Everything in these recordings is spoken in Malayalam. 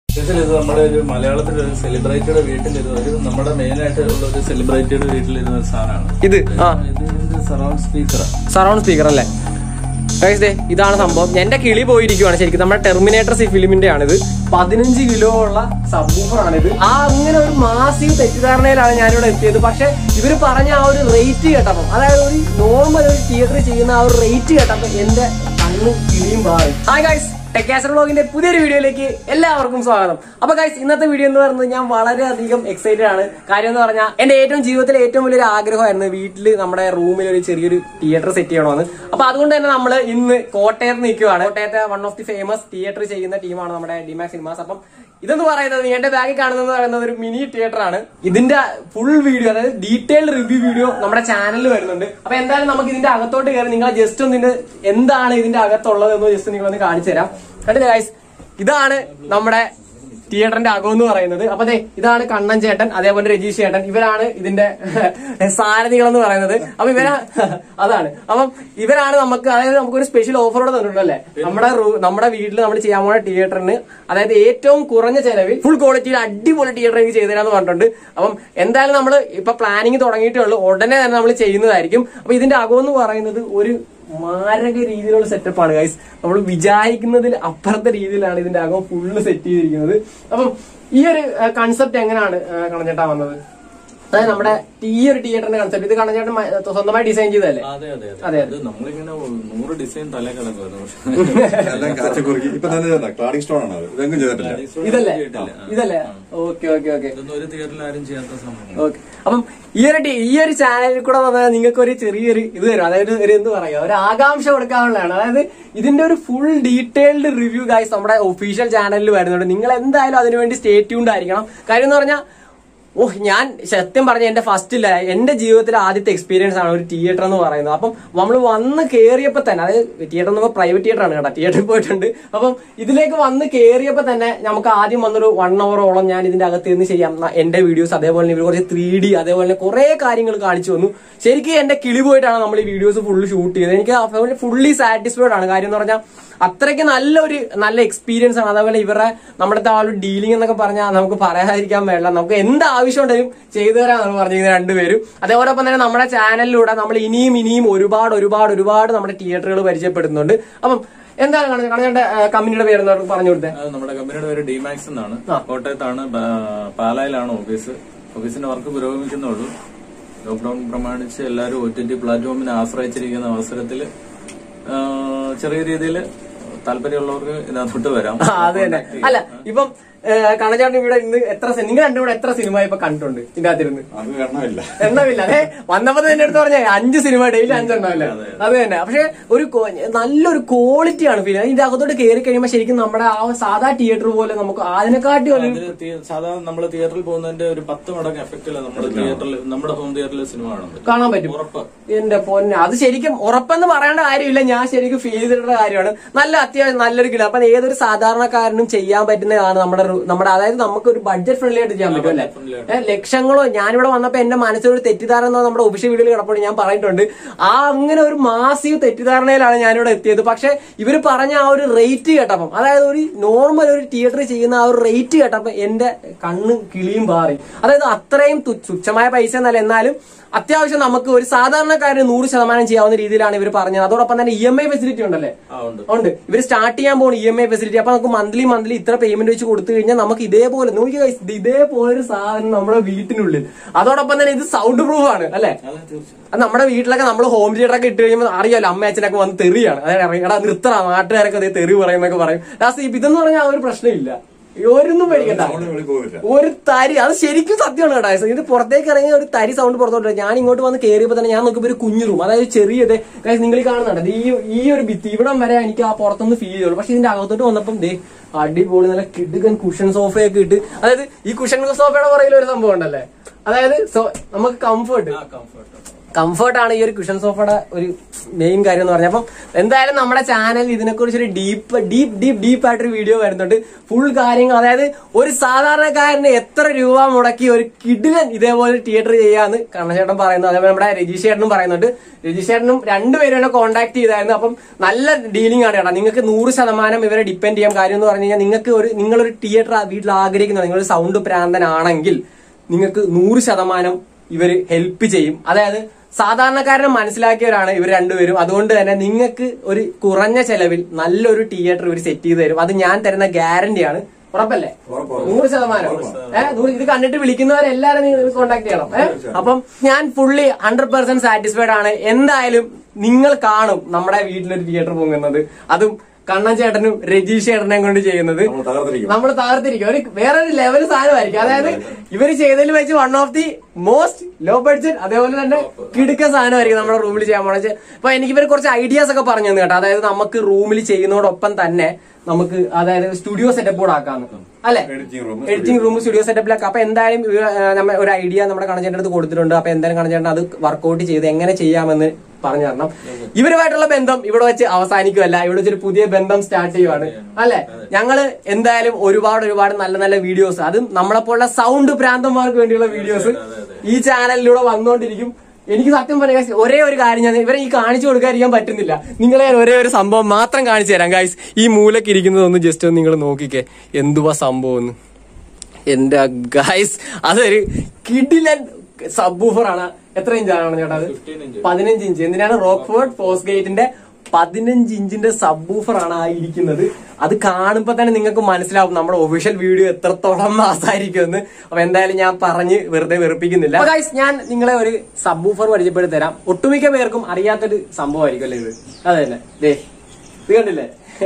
ഇതിൽ ഇത് നമ്മുടെ ഒരു മലയാളത്തിലെ ഒരു സെലിബ്രിറ്റിയുടെ വീട്ടിൽ ഇത് ഒരു നമ്മുടെ മെയിൻ ആയിട്ട് ഉള്ള ഒരു സെലിബ്രിറ്റിയുടെ വീട്ടിലിരുന്ന ഒരു സാധനമാണ് ഇത് ആ ഇത് സറൗണ്ട് സ്പീക്കറാണ് സറൗണ്ട് സ്പീക്കർ അല്ലേ Guys, ദേ ഇതാണ് സംഭവം എന്റെ കിളി പോയിരിക്കുവാണ് ശരിക്കും നമ്മുടെ ടെർമിനേറ്റർ സി ഫിലിമിന്റെ ആണിത് പതിനഞ്ച് കിലോ ഉള്ള സബ്ബൂഫർ ആണിത് ആ അങ്ങനെ ഒരു മാസീവ് തെറ്റിദ്ധാരണയിലാണ് ഞാനിവിടെ എത്തിയത് പക്ഷെ ഇവര് പറഞ്ഞ ആ ഒരു റേറ്റ് കേട്ടപ്പം അതായത് ഒരു നോർമൽ ഒരു തിയേറ്ററിൽ ചെയ്യുന്ന ആ ഒരു റേറ്റ് കേട്ടപ്പം എന്റെ കണ്ണും കിളിയും മാറി ഹായ് ഗൈസ് ടെക്കാസർ വ്ളോഗിന്റെ പുതിയൊരു വീഡിയോയിലേക്ക് എല്ലാവർക്കും സ്വാഗതം അപ്പൊ ഗൈസ് ഇന്നത്തെ വീഡിയോ എന്ന് പറയുന്നത് ഞാൻ വളരെയധികം എക്സൈറ്റഡ് ആണ് കാര്യം എന്ന് പറഞ്ഞാൽ എന്റെ ഏറ്റവും ജീവിതത്തിലെ ഏറ്റവും വലിയൊരു ആഗ്രഹമായിരുന്നു വീട്ടിൽ നമ്മുടെ റൂമിൽ ഒരു ചെറിയൊരു തിയേറ്റർ സെറ്റ് ചെയ്യണമെന്ന് അപ്പൊ അതുകൊണ്ട് തന്നെ നമ്മൾ ഇന്ന് കോട്ടയത്ത് നിൽക്കുവാണ് കോട്ടയത്തെ one of the famous theatre ചെയ്യുന്ന ടീമാണ് നമ്മുടെ ഡിമാക് സിനിമാസ് അപ്പം ഇതെന്ന് പറയുന്നത് എന്റെ ബാഗിൽ കാണുന്നത് പറയുന്നത് ഒരു മിനി തിയേറ്റർ ആണ് ഇതിന്റെ ഫുൾ വീഡിയോ അതായത് ഡീറ്റെയിൽഡ് റിവ്യൂ വീഡിയോ നമ്മുടെ ചാനലിൽ വരുന്നുണ്ട് അപ്പൊ എന്തായാലും നമുക്ക് ഇതിന്റെ അകത്തോട്ട് കയറി നിങ്ങൾ ജസ്റ്റ് ഒന്ന് ഇതിന്റെ എന്താണ് ഇതിന്റെ അകത്തുള്ളത് എന്ന് ജസ്റ്റ് നിങ്ങൾ ഒന്ന് കാണിച്ചു തരാം കണ്ടില്ലേ ഗൈസ് ഇതാണ് നമ്മുടെ തിയേറ്ററിന്റെ അകം എന്ന് പറയുന്നത് അപ്പൊ അതെ ഇതാണ് കണ്ണൻ ചേട്ടൻ അതേപോലെ രജീഷ് ചേട്ടൻ ഇവരാണ് ഇതിന്റെ സാരഥികൾ എന്ന് പറയുന്നത് അപ്പൊ ഇവരാ അതാണ് അപ്പം ഇവരാണ് നമുക്ക് അതായത് നമുക്കൊരു സ്പെഷ്യൽ ഓഫർ കൂടെ തന്നിട്ടുണ്ടല്ലേ നമ്മുടെ റൂ- നമ്മുടെ വീട്ടിൽ നമ്മൾ ചെയ്യാൻ പോണ തിയേറ്ററിന് അതായത് ഏറ്റവും കുറഞ്ഞ ചെലവിൽ ഫുൾ ക്വാളിറ്റിയിൽ അടിപൊളി തിയേറ്റർ എനിക്ക് ചെയ്തു തരാന്ന് പറഞ്ഞിട്ടുണ്ട് അപ്പം എന്തായാലും നമ്മൾ ഇപ്പൊ പ്ലാനിങ് തുടങ്ങിയിട്ടേ ഉള്ളൂ ഉടനെ തന്നെ നമ്മൾ ചെയ്യുന്നതായിരിക്കും അപ്പൊ ഇതിന്റെ അകം എന്ന് പറയുന്നത് ഒരു മാരക രീതിയിലുള്ള സെറ്റപ്പാണ് ഗൈസ് നമ്മൾ വിചാരിക്കുന്നതിൽ അപ്പുറത്തെ രീതിയിലാണ് ഇതിന്റെ അകം ഫുള്ള് സെറ്റ് ചെയ്തിരിക്കുന്നത് അപ്പം ഈ ഒരു കൺസെപ്റ്റ് എങ്ങനെയാണ് കണഞ്ഞേട്ടാ വന്നത് അതായത് നമ്മുടെ ഈ ഒരു തിയേറ്ററിന്റെ കൺസെപ്റ്റ് ഇത് കണഞ്ഞേട്ടൻ മ- സ്വന്തമായി ഡിസൈൻ ചെയ്തതല്ലേ അതെ അതെ അതെ, അതെ അതെ. അത് നമ്മളിങ്ങനെ നൂറ് ഡിസൈൻ തല കിടക്കുമായിരുന്നു പക്ഷേ എല്ലാം കാറ്റഗറി ഇപ്പൊ തന്നെ ക്ലാഡിംഗ് സ്റ്റോൺ ആണ് അത് ഇതെങ്കിലും ചെയ്തിട്ടില്ല ഇതല്ലേ ചെയ്തിട്ടില്ല. ആ. ഇതല്ലേ ഓക്കെ ഓക്കെ ഓക്കെ ഇതൊന്നും ഒരു തിയേറ്ററിൽ ആരും ചെയ്യാത്ത സംഭവം ഓക്കെ അപ്പം ഈ ഒരു ടി- ഈ ഒരു ചാനലിൽ കൂടെ വന്നാൽ നിങ്ങൾക്ക് ഒരു ചെറിയൊരു ഇത് തരും അതായത് ഒരു എന്ത് പറയാ ഒരു ആകാംക്ഷ കൊടുക്കാനുള്ളതാണ് അതായത് ഇതിന്റെ ഒരു ഫുൾ ഡീറ്റെയിൽഡ് റിവ്യൂ ഗൈസ് നമ്മുടെ ഒഫീഷ്യൽ ചാനലിൽ വരുന്നുണ്ട് നിങ്ങൾ എന്തായാലും അതിനുവേണ്ടി സ്റ്റേ ട്യൂൺഡ് ആയിരിക്കണം കാര്യം എന്ന് പറഞ്ഞാൽ ഓഹ് ഞാൻ സത്യം പറഞ്ഞ എന്റെ ഫസ്റ്റ് ഇല്ല എന്റെ ജീവിതത്തിലെ ആദ്യത്തെ എക്സ്പീരിയൻസ് ആണ് ഒരു തിയേറ്റർ എന്ന് പറയുന്നത് അപ്പം നമ്മൾ വന്ന് കയറിയപ്പോ തന്നെ അതായത് തിയേറ്റർ എന്ന് പ്രൈവറ്റ് തിയേറ്റർ ആണ് കേട്ടോ തിയേറ്ററിൽ പോയിട്ടുണ്ട് അപ്പം ഇതിലേക്ക് വന്ന് കയറിയപ്പോ തന്നെ നമുക്ക് ആദ്യം വന്നൊരു വൺ അവറോളം ഞാൻ ഇതിന്റെ അകത്ത് നിന്ന് ചെയ്യാം ന- എന്റെ വീഡിയോസ് അതേപോലെ തന്നെ ഇവർ കുറച്ച് ത്രീ ഡി അതേപോലെ തന്നെ കുറെ കാര്യങ്ങൾ കാണിച്ചു വന്നു ശരിക്കും എന്റെ കിളി പോയിട്ടാണ് നമ്മൾ ഈ വീഡിയോസ് ഫുള്ള് ഷൂട്ട് ചെയ്തത് എനിക്ക് ഫുള്ളി സാറ്റിസ്ഫൈഡ് ആണ് കാര്യം എന്ന് പറഞ്ഞാൽ അത്രയ്ക്ക് നല്ലൊരു നല്ല എക്സ്പീരിയൻസ് ആണ് അതേപോലെ ഇവരുടെ നമ്മുടെ ആ ഒരു ഡീലിംഗ് എന്നൊക്കെ പറഞ്ഞാൽ നമുക്ക് പറയാതിരിക്കാൻ വേണ്ട നമുക്ക് എന്ത് ആവശ്യം ഉണ്ടെങ്കിലും ചെയ്തു തരാമെന്നാണ് പറഞ്ഞിരിക്കുന്നത് രണ്ടുപേരും അതേപോലെ തന്നെ നമ്മുടെ ചാനലിലൂടെ നമ്മൾ ഇനിയും ഇനിയും ഒരുപാട് ഒരുപാട് ഒരുപാട് നമ്മുടെ തിയേറ്ററുകൾ പരിചയപ്പെടുന്നുണ്ട് അപ്പം എന്താണ് കാണുന്നത് കാണുന്ന കമ്പനിയുടെ പേര് എന്താ പറഞ്ഞു കൊടുത്തത് അത് നമ്മുടെ കമ്പനിയുടെ പേര് ഡിമാക്സ് എന്നാണ് കോട്ടയത്താണ് ബാ- പാലായിലാണ് ഓഫീസ് ഓഫീസിന്റെ വർക്ക് പുരോഗമിക്കുന്നുള്ളൂ ലോക്ക്ഡൌൺ പ്രമാണിച്ച് എല്ലാവരും ഒ ടി ടി പ്ലാറ്റ്ഫോമിനെ ആശ്രയിച്ചിരിക്കുന്ന അവസരത്തിൽ ചെറിയ രീതിയിൽ താല്പര്യമുള്ളവർക്ക് ഇതിനകത്തോട്ട് വരാം ആ, അത് തന്നെ അല്ല ഇപ്പം കണചാട്ടൻ ഇവിടെ ഇന്ന് എത്ര സി- നിങ്ങൾ രണ്ടും കൂടെ എത്ര സിനിമ ഇപ്പൊ കണ്ടിട്ടുണ്ട് ഇതിന്റെ അകത്തിരുന്ന് അത് എണ്ണമില്ല എണ്ണമില്ല അതെ വന്നപ്പോ തന്നെ എടുത്ത് പറഞ്ഞ അഞ്ച് സിനിമ ഡെയിലി അഞ്ചെണ്ണമല്ലേ അത് തന്നെ പക്ഷെ ഒരു കോ- നല്ലൊരു ക്വാളിറ്റിയാണ് ഫീൽ ഇതിന്റെ അകത്തോട്ട് കയറി കഴിയുമ്പോൾ ശരിക്കും നമ്മുടെ ആ സാധാ തിയേറ്റർ പോലെ നമുക്ക് അതിനെക്കാട്ടി ഒരു അതിന് തിയ- സാധാരണ നമ്മൾ തിയേറ്ററിൽ പോകുന്നതിന്റെ ഒരു പത്ത് മടങ്ങ് എഫക്റ്റില്ല നമ്മുടെ തിയേറ്ററിൽ നമ്മുടെ ഹോം തിയേറ്ററിൽ സിനിമ കാണുന്നത് കാണാൻ പറ്റും ഉറപ്പ് എന്റെ പൊന്നെ അത് ശരിക്കും ഉറപ്പെന്ന് പറയേണ്ട കാര്യമില്ല ഞാൻ ശരിക്കും ഫീൽ ചെയ്തിട്ടുള്ള കാര്യമാണ് നല്ല അത്യാവശ്യം നല്ലൊരു കിലോ അപ്പൊ ഏതൊരു സാധാരണക്കാരനും ചെയ്യാൻ പറ്റുന്നതാണ് നമ്മുടെ ഒരു- നമ്മുടെ അതായത് നമുക്ക് ഒരു ബഡ്ജറ്റ് ഫ്രണ്ട്ലി ആയിട്ട് ചെയ്യാൻ പറ്റും അല്ലേ friendly ഏഹ് ലക്ഷങ്ങളോ ഞാനിവിടെ വന്നപ്പോ എന്റെ മനസ്സിലൊരു തെറ്റിദ്ധാരണ നമ്മുടെ ഒഫീഷ്യൽ വീഡിയോയിൽ കിടപ്പോൾ ഞാൻ പറഞ്ഞിട്ടുണ്ട് ആ അങ്ങനെ ഒരു മാസീവ് തെറ്റിദ്ധാരണയിലാണ് ഞാനിവിടെ എത്തിയത് പക്ഷെ ഇവര് പറഞ്ഞ ആ ഒരു റേറ്റ് കേട്ടപ്പം അതായത് ഒരു നോർമൽ ഒരു തിയേറ്ററിൽ ചെയ്യുന്ന ആ ഒരു റേറ്റ് കേട്ടപ്പം എന്റെ കണ്ണ് കിളിയും പാറി അതായത് അത്രയും തു- തുച്ഛമായ പൈസ എന്നല്ല എന്നാലും അത്യാവശ്യം നമുക്ക് ഒരു സാധാരണക്കാരന് നൂറ് ശതമാനം ചെയ്യാവുന്ന രീതിയിലാണ് ഇവർ പറഞ്ഞത് അതോടൊപ്പം തന്നെ ഇ എം ഐ ഫെസിലിറ്റി ഉണ്ടല്ലേ ആ ഉണ്ട് ഉണ്ട് ഇവർ സ്റ്റാർട്ട് ചെയ്യാൻ പോകുന്ന ഇ എം ഐ ഫെസിലിറ്റി അപ്പൊ നമുക്ക് മന്ത്ലി മന്ത്ലി ഇത്ര പേയ്മെന്റ് വെച്ച് കൊടുത്തു കഴിഞ്ഞാൽ നമുക്ക് ഇതേപോലെ നോക്കി guys, ഇത് ഇതേപോലെ ഒരു സാധനം നമ്മുടെ വീട്ടിനുള്ളിൽ അതോടൊപ്പം തന്നെ ഇത് സൗണ്ട് പ്രൂഫ് ആണ് അല്ലെ അതെ തീർച്ചയായും അത് നമ്മുടെ വീട്ടിലൊക്കെ നമ്മൾ ഹോം തിയേറ്റർ ഒക്കെ ഇട്ട് കഴിയുമ്പോൾ അറിയാലോ അമ്മ അച്ഛനൊക്കെ വന്ന് തെറിയാണ് അതായത് എടാ നിർത്തറ നാട്ടുകാരൊക്കെ അതേ തെറി പറയുന്നൊക്കെ പറയും ലാസ്റ്റ് ഇതെന്ന് പറഞ്ഞാൽ ആ ഒരു പ്രശ്നമില്ല ഒരൊന്നും പേടിക്കണ്ട സൗണ്ട് വെളി പോവില്ല ഒരു തരി അത് ശരിക്കും സത്യമാണ് കേട്ടോ ഇത് പുറത്തേക്ക് ഇറങ്ങിയ ഒരു തരി സൗണ്ട് പുറത്തോട്ട് ഞാൻ ഇങ്ങോട്ട് വന്ന് കയറിയപ്പോ തന്നെ ഞാൻ നോക്കിയപ്പോ ഒരു കുഞ്ഞു റൂം അതായത് ചെറിയത് നിങ്ങൾ ഈ കാണുന്നുണ്ട് ഈ ഈ ഒരു ഭിത്തി ഇവിടം വരെ എനിക്ക് ആ പുറത്തൊന്ന് ഫീൽ ചെയ്യുള്ളൂ പക്ഷെ ഇതിന്റെ അകത്തോട്ട് വന്നപ്പം ദേ അടിപൊളി നല്ല കിടുകൻ കുഷൻ സോഫയൊക്കെ ഇട്ട് അതായത് ഈ കുഷൻ സോഫയുടെ പുറകിൽ ഒരു സംഭവം ഉണ്ടല്ലേ അതായത് സോ നമുക്ക് കംഫർട്ട് ആ കംഫർട്ട് കംഫർട്ടാണ് ഈ ഒരു കുഷൻ സോഫയുടെ ഒരു മെയിൻ കാര്യം എന്ന് പറഞ്ഞാൽ അപ്പം എന്തായാലും നമ്മുടെ ചാനലിൽ ഇതിനെക്കുറിച്ച് ഒരു ഡീപ്പ് ഡീപ്പ് ഡീപ്പ് ഡീപ്പ് ആയിട്ടൊരു വീഡിയോ വരുന്നുണ്ട് ഫുൾ കാര്യങ്ങൾ അതായത് ഒരു സാധാരണക്കാരന് എത്ര രൂപ മുടക്കി ഒരു കിടിലൻ ഇതേപോലെ തിയേറ്റർ ചെയ്യാന്ന് കണ്ണചേട്ടൻ പറയുന്നു അതേപോലെ നമ്മുടെ രജീഷ് ചേട്ടനും പറയുന്നുണ്ട് രജീഷ് ചേട്ടനും രണ്ടുപേരും എന്നെ കോൺടാക്ട് ചെയ്തായിരുന്നു അപ്പം നല്ല ഡീലിംഗ് ആണ് ചേട്ടാ നിങ്ങൾക്ക് നൂറ് ശതമാനം ഇവരെ ഡിപ്പെൻഡ് ചെയ്യാൻ കാര്യം എന്ന് പറഞ്ഞു കഴിഞ്ഞാൽ നിങ്ങൾക്ക് ഒരു നിങ്ങളൊരു തിയേറ്റർ വീട്ടിൽ ആഗ്രഹിക്കുന്ന നിങ്ങൾ സൗണ്ട് പ്രാന്തനാണെങ്കിൽ നിങ്ങൾക്ക് നൂറ് ശതമാനം ഇവര് ഹെൽപ്പ് ചെയ്യും അതായത് സാധാരണക്കാരനെ മനസ്സിലാക്കിയവരാണ് ഇവർ രണ്ടുപേരും അതുകൊണ്ട് തന്നെ നിങ്ങൾക്ക് ഒരു കുറഞ്ഞ ചെലവിൽ നല്ലൊരു തിയേറ്റർ ഇവർ സെറ്റ് ചെയ്ത് തരും അത് ഞാൻ തരുന്ന ഗ്യാരണ്ടിയാണ് ഉറപ്പല്ലേ നൂറ് ശതമാനം ഏഹ് നൂറ് ഇത് കണ്ടിട്ട് വിളിക്കുന്നവരെല്ലാരും നിങ്ങൾ കോൺടാക്ട് ചെയ്യണം ഏഹ് അപ്പം ഞാൻ ഫുള്ളി ഹൺഡ്രഡ് പെർസെന്റ് സാറ്റിസ്ഫൈഡ് ആണ് എന്തായാലും നിങ്ങൾ കാണും നമ്മുടെ വീട്ടിലൊരു തിയേറ്റർ പൊങ്ങുന്നത് അതും കണ്ണൻ ചേട്ടനും രജീഷ് ചേട്ടനെയും കൊണ്ട് ചെയ്യുന്നത് നമ്മൾ തകർത്തിരിക്കും നമ്മൾ തകർത്തിരിക്കും ഒരു വേറൊരു ലെവൽ സാധനമായിരിക്കും അതായത് ഇവർ ചെയ്തതിൽ വെച്ച് one of the most low budget അതേപോലെ തന്നെ കിടുക്ക സാധനമായിരിക്കും നമ്മുടെ റൂമിൽ ചെയ്യാൻ പോണ അപ്പൊ എനിക്ക് ഇവർ കുറച്ച് ഐഡിയാസ് ഒക്കെ പറഞ്ഞു തന്നു കേട്ടോ അതായത് നമുക്ക് റൂമിൽ ചെയ്യുന്നതോടൊപ്പം തന്നെ നമുക്ക് അതായത് സ്റ്റുഡിയോ സെറ്റപ്പ് കൂടെ ആക്കാന്ന് അല്ലെ editing room editing room studio സെറ്റപ്പിലൊക്കെ അപ്പൊ എന്തായാലും ഇവ, ആ, നമ്മ ഒരു ഐഡിയ നമ്മുടെ കണച്ചേട്ടൻ അടുത്ത് കൊടുത്തിട്ടുണ്ട് അപ്പൊ എന്തായാലും കണച്ചേട്ടൻ അത് വർക്ക്ഔട്ട് ചെയ്ത് എങ്ങനെ ചെയ്യാമെന്ന് പറഞ്ഞു തരണം ഇവരുമായിട്ടുള്ള ബന്ധം ഇവിടെ വെച്ച് അവസാനിക്കുമല്ല ഇവിടെ വെച്ചൊരു പുതിയ ബന്ധം സ്റ്റാർട്ട് ചെയ്യുവാണ് അല്ലെ ഞങ്ങള് എന്തായാലും ഒരുപാട് ഒരുപാട് നല്ല നല്ല വീഡിയോസ് അതും നമ്മളെപ്പോലുള്ള സൗണ്ട് ഭ്രാന്തന്മാർക്ക് വേണ്ടിയുള്ള വീഡിയോസ് ഈ ചാനലിലൂടെ വന്നുകൊണ്ടിരിക്കും എനിക്ക് സത്യം പറയാ ഒരേ ഒരു കാര്യം ഞാൻ ഇവരെ ഈ കാണിച്ചു കൊടുക്കാതിരിക്കാൻ പറ്റുന്നില്ല നിങ്ങളെ ഞാൻ ഒരേ ഒരു സംഭവം മാത്രം കാണിച്ചു തരാം ഗായ്സ് ഈ മൂലക്ക് ഇരിക്കുന്നതൊന്ന് ജസ്റ്റ് ഒന്ന് നിങ്ങൾ നോക്കിക്കേ എന്തുവാ സംഭവം എന്ന് എന്റെ ഗായ്സ് അതൊരു കിഡിലൻ സബ്ബൂഫർ ആണ് എത്ര ഇഞ്ചാണ് ചേട്ടാ അത് 15 ഇഞ്ച്. പതിനഞ്ച് ഇഞ്ച് എന്തിനാണ് റോക്ക്ഫോർഡ് പോസ്റ്റ് ഗേറ്റിന്റെ പതിനഞ്ച് ഇഞ്ചിന്റെ സബ്ബൂഫർ ആണ് ആ ഇരിക്കുന്നത് അത് കാണുമ്പോ തന്നെ നിങ്ങൾക്ക് മനസ്സിലാവും നമ്മുടെ ഒഫീഷ്യൽ വീഡിയോ എത്രത്തോളം മാസമായിരിക്കും എന്ന് അപ്പൊ എന്തായാലും ഞാൻ പറഞ്ഞ് വെറുതെ വെറുപ്പിക്കുന്നില്ല അപ്പൊ ഗൈസ് ഞാൻ നിങ്ങളെ ഒരു സബ്ബൂഫർ പരിചയപ്പെടുത്തി തരാം ഒട്ടുമിക്ക പേർക്കും അറിയാത്തൊരു സംഭവമായിരിക്കും അല്ലേ ഇത് അതെ തന്നെ ദേ ഇത് കണ്ടില്ലേ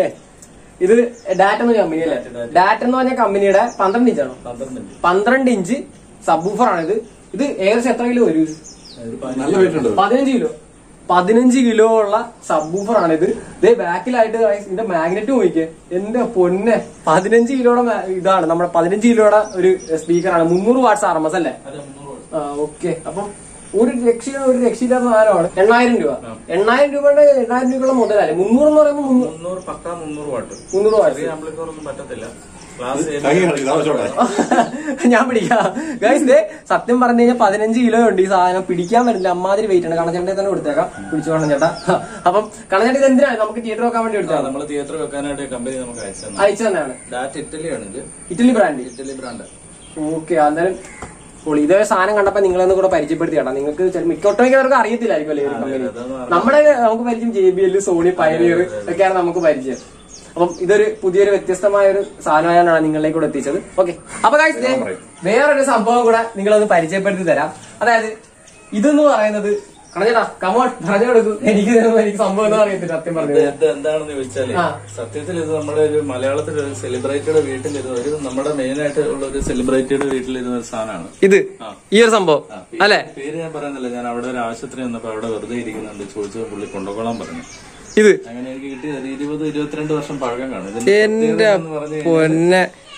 ഇത് ഡാറ്റ എന്ന കമ്പനി അല്ലേ ഡാറ്റ എന്ന് പറഞ്ഞ കമ്പനിയുടെ പന്ത്രണ്ട് ഇഞ്ചാണോ പന്ത്രണ്ട് ഇഞ്ച് പന്ത്രണ്ട് ഇഞ്ച് സബ്ബൂഫർ ആണ് ഇത് ഇത് ഏകദേശം എത്ര കിലോ വരും ഇത്? അതായത് നല്ല വെയിറ്റ് ഉണ്ട് പതിനഞ്ച് കിലോ പതിനഞ്ച് കിലോ ഉള്ള സബ്ബൂഫർ ആണ് ഇത് ഇതേ ബാക്കിലായിട്ട് guys ഇതിന്റെ മാഗ്നറ്റ് നോക്കിയേ എന്റെ പൊന്നെ പതിനഞ്ച് കിലോയുടെ ma- ഇതാണ് നമ്മുടെ പതിനഞ്ച് കിലോയുടെ ഒരു സ്പീക്കറാണ് മുന്നൂറ് വാട്ട്സ് ആർ എം എസ് അല്ലേ അത് മുന്നൂറ് watt. ആ ഓക്കെ അപ്പം ഒരു രക്ഷ ഒരു രക്ഷയില്ലാത്ത സാധനമാണ് എണ്ണായിരം രൂപ എണ്ണായിരം രൂപയുടെ എണ്ണായിരം രൂപയുള്ള മുതലല്ലേ മുന്നൂറ് എന്ന് പറയുമ്പോൾ മുന്നൂ- മുന്നൂറ് പക്ക മുന്നൂറ് വാട്ട് മുന്നൂറ് വാട്ട്സ് ചെറിയ ആംപ്ലിഫയർ ഒന്നും പറ്റത്തില്ല ക്ലാസ് കൈ കാണിക്കുന്നത് ആവശ്യമുണ്ടോ ഞാൻ പിടിക്കാം ഗൈസ് ദേ സത്യം പറഞ്ഞു കഴിഞ്ഞാൽ പതിനഞ്ച് കിലോ ഉണ്ട് ഈ സാധനം പിടിക്കാൻ പറ്റില്ല അമ്മാതിരി വെയിറ്റ് ഉണ്ട് കണച്ചേട്ടനെ തന്നെ കൊടുത്തേക്കാം പിടിച്ചോണം ചേട്ടാ അപ്പം കണച്ചേട്ടൻ ഇത് എന്തിനാണ് നമുക്ക് തിയേറ്റർ വെക്കാൻ വേണ്ടി എടുത്തതാണ് നമ്മൾ തിയേറ്റർ വെക്കാനായിട്ട് കമ്പനി നമുക്ക് അയച്ചു തന്നെ അയച്ചു തന്നെയാണ് ഡാറ്റ് ഇറ്റലിയാണ് ഇത് Italy brand Italy brand okay അന്നേരം പൊളി ഇതേ സാധനം കണ്ടപ്പോ നിങ്ങളൊന്ന് കൂടെ പരിചയപ്പെടുത്തി കേട്ടോ നിങ്ങൾക്ക് ചില മിക്ക ഒട്ടുമിക്കവർക്ക് അറിയത്തില്ലായിരിക്കും അല്ലേ ഈ ഒരു കമ്പനി അതൊന്നും നമ്മുടെ നമുക്ക് പരിചയം J B L Sony Pioneer ഒക്കെയാണ് നമുക്ക് പരിചയം അപ്പം ഇതൊരു പുതിയൊരു വ്യത്യസ്തമായ ഒരു സാധനമായാണ് നിങ്ങളിലേക്ക് കൂടെ എത്തിച്ചത് ഓക്കെ അപ്പൊ guys, ദേ വേറൊരു സംഭവം കൂടെ നിങ്ങളൊന്ന് പരിചയപ്പെടുത്തി തരാം അതായത് ഇതെന്ന് പറയുന്നത് കണച്ചേട്ടാ കമോൺ പറഞ്ഞു കൊടുക്കും എനിക്ക് ഇതൊന്നും എനിക്ക് സംഭവം ഒന്നും അറിയത്തില്ല സത്യം പറഞ്ഞു ഇത് ഇത് എന്താണെന്ന് ചോദിച്ചാല് ആ. സത്യത്തിൽ ഇത് നമ്മുടെ ഒരു മലയാളത്തിൽ ഒരു സെലിബ്രിറ്റിയുടെ വീട്ടിലിരുന്ന ഒരു നമ്മുടെ മെയിൻ ആയിട്ട് ഉള്ള ഒരു സെലിബ്രിറ്റിയുടെ വീട്ടിലിരുന്ന ഒരു സാധനമാണ് ഇത് ആ. ഈ ഒരു സംഭവം ആ, അല്ലെ പേര് ഞാൻ പറയുന്നില്ല ഞാൻ അവിടെ ഒരു ആശുപത്രി വന്നപ്പോ അവിടെ വെറുതെ ഇരിക്കുന്നുണ്ട് ചോദിച്ചത് പുള്ളി കൊണ്ടുപോകാൻ പറഞ്ഞു ഇത് അങ്ങനെ എനിക്ക് കിട്ടിയത് ഒരു ഇരുപത് ഇരുപത്തിരണ്ട് വർഷം പഴക്കം കാണും എന്റെ പ്രത്യേകത എന്ന് പറഞ്ഞ് പൊന്നെ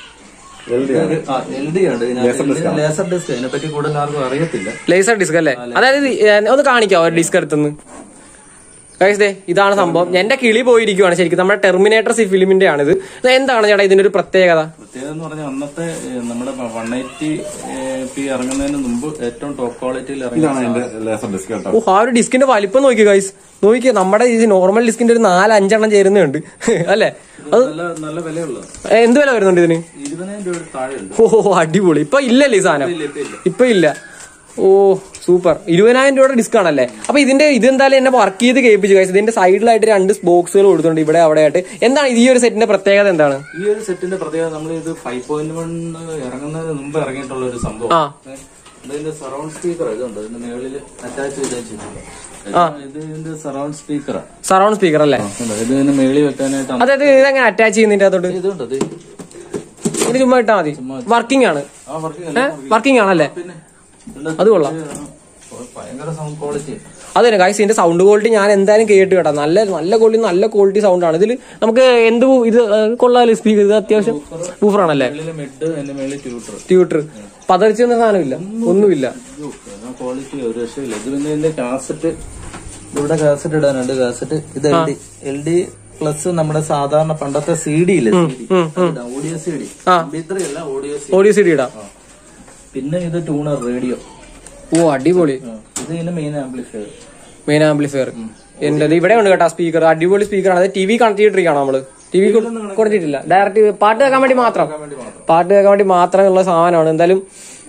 എൽ ഡി ഉണ്ട് ഇതിനകത്ത് ലേസർ ഡിസ്ക് അതിനെപ്പറ്റി കൂടുതൽ ആർക്കും അറിയത്തില്ല ലേസർ ഡിസ്ക് അല്ലേ അതായത് ഇത്, ഏ, ഒന്ന് കാണിക്കാവോ ഡിസ്ക് എടുത്തുനിന്ന് Guys, ദേ ഇതാണ് സംഭവം എന്റെ കിളി പോയിരിക്കുവാണ് ശരിക്കും നമ്മുടെ ടെർമിനേറ്റർ സി ഫിലിമിന്റെ ആണിത് ഇത് എന്താണ് ചേട്ടാ ഇതിന്റെ ഒരു പ്രത്യേകത പ്രത്യേകത എന്ന് പറഞ്ഞാൽ അന്നത്തെ ഏഹ്, നമ്മുടെ വൺ എയ്റ്റി പി ഇറങ്ങുന്നതിന് മുമ്പ് ഏറ്റവും ടോപ്പ് ക്വാളിറ്റിയിൽ ഇതാണ് ഇറങ്ങിയ എന്റെ ലേസർ ഡിസ്ക് കേട്ടോ ഓ ആ ഒരു ഡിസ്കിന്റെ വലിപ്പം നോക്കി ഗൈസ് നോക്കിയേ നമ്മുടെ ഈ നോർമൽ ഡിസ്കിന്റെ ഒരു നാല് അഞ്ചെണ്ണം ചേരുന്നുണ്ട് അല്ലേ അത് നല്ല നല്ല വിലയുള്ളത് ഏ, എന്ത് വില വരുന്നുണ്ട് ഇതിന് ഇരുപതിനായിരം രൂപ താഴെയുണ്ട് ഓ അടിപൊളി ഇപ്പൊ ഇല്ലല്ലേ ഈ സാധനം ഇല്ല ഇപ്പൊ ഇല്ല ഇപ്പൊ ഇല്ല ഓ സൂപ്പർ ഇരുപതിനായിരം രൂപയുടെ ഡിസ്ക് ആണല്ലേ അപ്പൊ ഇതിന്റെ ഇതെന്തായാലും എന്നെ വർക്ക് ചെയ്ത് കേൾപ്പിച്ചു കഴിച്ചു ഇതിന്റെ സൈഡിലായിട്ട് രണ്ട് ബോക്സുകൾ കൊടുത്തിട്ടുണ്ട് ഇവിടെ അവിടെ ആയിട്ട് എന്താണ് ഇത് ഈ ഒരു സെറ്റിന്റെ പ്രത്യേകത എന്താണ് ഈ ഒരു സെറ്റിന്റെ പ്രത്യേകത നമ്മൾ ഇത് ഫൈവ് പോയിന്റ് വൺ ഇറങ്ങുന്നതിന് മുമ്പ് ഇറങ്ങിയിട്ടുള്ള ഒരു സംഭവം ആ. ഏഹ്, ഇതിന്റെ സറൗണ്ട് സ്പീക്കർ ഇതുണ്ട് ഇതിന്റെ മേളിൽ അറ്റാച്ച് ചെയ്ത് വെച്ചിട്ടുണ്ട് ഇത് ഇതിന്റെ സറൗണ്ട് സ്പീക്കറാണ് സറൗണ്ട് സ്പീക്കർ അല്ലേ ഇത് ഇതിന്റെ മേളിൽ വെക്കാനായിട്ടാണ് അതായത് ഇതെങ്ങനെ അറ്റാച്ച് ചെയ്യുന്നതിന്റെ അതോട്ട് ഇതുണ്ട് ഇത് ഇത് ചുമ്മാ ഇട്ടാ മതി വർക്കിംഗ് ആണ് ആ വർക്കിംഗ് വർക്കിംഗ് ആണല്ലേ പിന്നെ അത് കൊള്ളാം ഭയങ്കര സൗണ്ട് ക്വാളിറ്റി അത് തന്നെ കാശ് ഇതിന്റെ സൗണ്ട് ക്വാളിറ്റി ഞാൻ എന്തായാലും കേട്ട് കേട്ടോ നല്ല നല്ല ക്വാളിറ്റി നല്ല ക്വാളിറ്റി സൗണ്ട് ആണ് ഇതിൽ നമുക്ക് എന്ത് ഇത് കൊള്ളാല് സ്പീക്കർ ഇത് അത്യാവശ്യം ബൂഫർ ആണല്ലേ മേളില് മിഡ് അതിന്റെ മേളിൽ ട്യൂട്ടർ ട്യൂട്ടർ പതറിച്ചൊന്നും സാധനമില്ല ഒന്നുമില്ല ക്വാളിറ്റി ക്വാളിറ്റി ഒരു രക്ഷയില്ല ഇത് പിന്നെ ഇതിന്റെ കാസറ്റ് ഇവിടെ കാസറ്റ് ഇടാനുണ്ട് കാസറ്റ് ഇത് L D L D plus നമ്മുടെ സാധാരണ പണ്ടത്തെ സി ഡി ഇല്ലേ ഓഡിയോ സി ഡി ആ. അല്ല audio C audio C D ഇടാം പിന്നെ ഇത് ട്യൂണർ റേഡിയോ ഓ അടിപൊളി ഇത് ഇതിന്റെ മെയിൻ ആംപ്ലിഫയർ മെയിൻ ആംപ്ലിഫയർ എന്റെ ഇവിടെ ഉണ്ട് കേട്ടോ സ്പീക്കർ അടിപൊളി സ്പീക്കറാണ് അത് ടി വി കണക്ട് ചെയ്തിട്ടിരിക്കുകയാണ് നമ്മള് ടി വി കൊടുത്തിട്ടില്ല ഡയറക്റ്റ് പാട്ട് കേൾക്കാൻ വേണ്ടി മാത്രം പാട്ട് കേൾക്കാൻ വേണ്ടി മാത്രമുള്ള സാധനമാണ് എന്തായാലും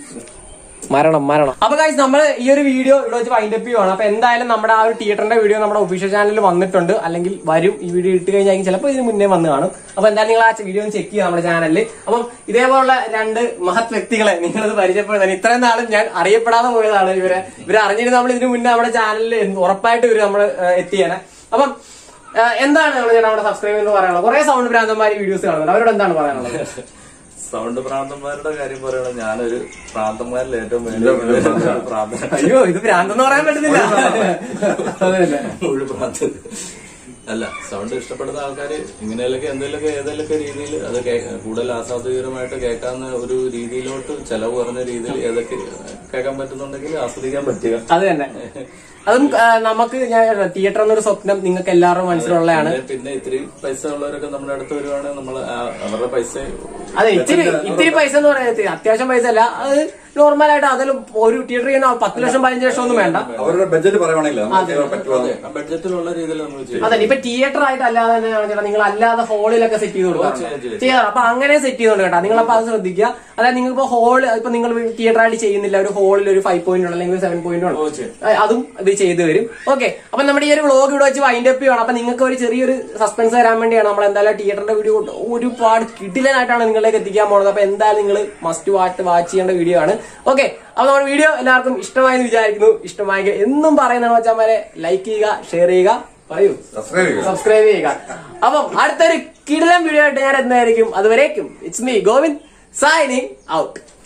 മരണം മരണം അപ്പൊ ഗൈസ് നമ്മൾ ഈ ഒരു വീഡിയോ ഇവിടെ വെച്ച് വൈൻഡപ്പ് ചെയ്യുവാണ് അപ്പൊ എന്തായാലും നമ്മുടെ ആ ഒരു തിയേറ്ററിന്റെ വീഡിയോ നമ്മുടെ ഒഫീഷ്യൽ ചാനലിൽ വന്നിട്ടുണ്ട് അല്ലെങ്കിൽ വരും ഈ വീഡിയോ ഇട്ട് കഴിഞ്ഞാൽ ചിലപ്പോൾ ഇതിന് മുന്നേ വന്ന് കാണും അപ്പൊ എന്തായാലും നിങ്ങൾ ആ വീഡിയോ ഒന്ന് ചെക്ക് ചെയ്യുക നമ്മുടെ ചാനലിൽ അപ്പം ഇതേപോലുള്ള രണ്ട് മഹത് വ്യക്തികളെ നിങ്ങളത് പരിചയപ്പെടുത്താൻ ഇത്രയും നാളും ഞാൻ അറിയപ്പെടാതെ പോയതാണ് ഇവരെ ഇവരെ അറിഞ്ഞിട്ട് നമ്മൾ ഇതിനു മുന്നേ നമ്മുടെ ചാനലിൽ ഉറപ്പായിട്ട് ഇവര് നമ്മൾ എത്തിയാണ് അപ്പം ആ, എന്താണ് നമ്മൾ നമ്മുടെ സബ്സ്ക്രൈബ് എന്ന് പറയാനുള്ളത് കുറെ സൗണ്ട് ഭ്രാന്തന്മാർ വീഡിയോസ് കാണുന്നുണ്ട് അവരോട് എന്താണ് പറയാനുള്ളത് സൗണ്ട് പ്രാന്തന്മാരുടെ കാര്യം പറയണ ഞാനൊരു പ്രാന്തന്മാരിൽ ഏറ്റവും വലിയ പ്രാന്തൻ അയ്യോ ഇത് ഭ്രാന്തെന്ന് പറയാൻ പറ്റുന്നില്ല അതെ അല്ലേ ഒരു പ്രാന്തൻ അല്ല സൗണ്ട് ഇഷ്ടപ്പെടുന്ന ആൾക്കാർ ഇങ്ങനെയൊക്കെ എന്തെങ്കിലുമൊക്കെ ഏതെങ്കിലുമൊക്കെ രീതിയിൽ അത് കേ- കൂടുതൽ ആസ്വാദികരമായിട്ട് കേൾക്കാവുന്ന ഒരു രീതിയിലോട്ട് ചെലവ് കുറഞ്ഞ രീതിയിൽ ഏതൊക്കെ കേൾക്കാൻ പറ്റുന്നുണ്ടെങ്കിൽ ആസ്വദിക്കാൻ പറ്റുക അത് തന്നെ അതും ആ, നമുക്ക് ഞാൻ തിയേറ്റർ എന്നൊരു സ്വപ്നം നിങ്ങൾക്ക് എല്ലാവരും മനസ്സിലുള്ളതാണ് പിന്നെ- പിന്നെ ഇത്തിരി പൈസ ഉള്ളവരൊക്കെ നമ്മുടെ അടുത്ത് വരുവാണെങ്കിൽ നമ്മൾ അവരുടെ പൈസ അതെ ഇത്തിരി ഇത്തിരി പൈസ എന്ന് പറയുന്നത് അത്യാവശ്യം പൈസ അല്ല അത് നോർമൽ ആയിട്ട് അതിൽ ഒരു തിയേറ്റർ ചെയ്യുന്ന പത്ത് ലക്ഷം പതിനഞ്ച് ലക്ഷം ഒന്നും വേണ്ട അവരുടെ ബഡ്ജറ്റ് പറയുവാണെങ്കിൽ നമുക്ക് ചെയ്യാൻ പറ്റുമോ ബഡ്ജറ്റിലുള്ള രീതിയിൽ നമ്മൾ ചെയ്യും അതെ ഇപ്പൊ തിയേറ്റർ ആയിട്ട് അല്ലാതെ തന്നെ ചേട്ടാ നിങ്ങൾ അല്ലാതെ ഹോളിലൊക്കെ സെറ്റ് ചെയ്ത് കൊടുക്കാം ചെയ്യാം, ചെയ്യാം. ചെയ്യാറ് അപ്പൊ അങ്ങനെ സെറ്റ് ചെയ്തോണ്ട് കേട്ടോ നിങ്ങൾ അപ്പൊ അത് ശ്രദ്ധിക്കുക അതായത് നിങ്ങൾ ഇപ്പൊ ഹോൾ ഇപ്പൊ നിങ്ങൾ തിയേറ്റർ ആയിട്ട് ചെയ്യുന്നില്ല ഒരു ഹോളിൽ ഒരു ഫൈവ് പോയിന്റ് അല്ലെങ്കിൽ സെവൻ പോയിന്റ് ഓ, ചെയ്യാം. അതും ഇത് ചെയ്തു വരും ഓക്കെ അപ്പൊ നമ്മുടെ ഈ ഒരു വ്ളോഗ് ഇവിടെ വെച്ച് വൈൻഡ് അപ്പ് ചെയ്യണം അപ്പൊ നിങ്ങൾക്ക് ഒരു ചെറിയൊരു സസ്പെൻസ് തരാൻ വേണ്ടിയാണ് നമ്മൾ എന്തായാലും തിയേറ്ററിന്റെ വീഡിയോ ഒരുപാട് കിടിലനായിട്ടാണ് നിങ്ങളിലേക്ക് എത്തിക്കാൻ പോകുന്നത് അപ്പൊ എന്തായാലും നിങ്ങൾ മസ്റ്റ് വാച്ച് വാച്ച് ചെയ്യേണ്ട വീഡിയോ ആണ് ഓക്കെ അപ്പൊ നമ്മുടെ വീഡിയോ എല്ലാവർക്കും ഇഷ്ടമായെന്ന് വിചാരിക്കുന്നു ഇഷ്ടമായെങ്കിൽ എന്നും പറയുന്നതാണ് വെച്ചാൽ ലൈക്ക് ചെയ്യുക ഷെയർ ചെയ്യുക പറയൂ സബ്സ്ക്രൈബ് ചെയ്യുക സബ്സ്ക്രൈബ് ചെയ്യുക അപ്പം അടുത്തൊരു കിടിലം വീഡിയോ ആയിട്ട് ഞാൻ എന്തായിരിക്കും അതുവരേക്കും it's me Govind signing out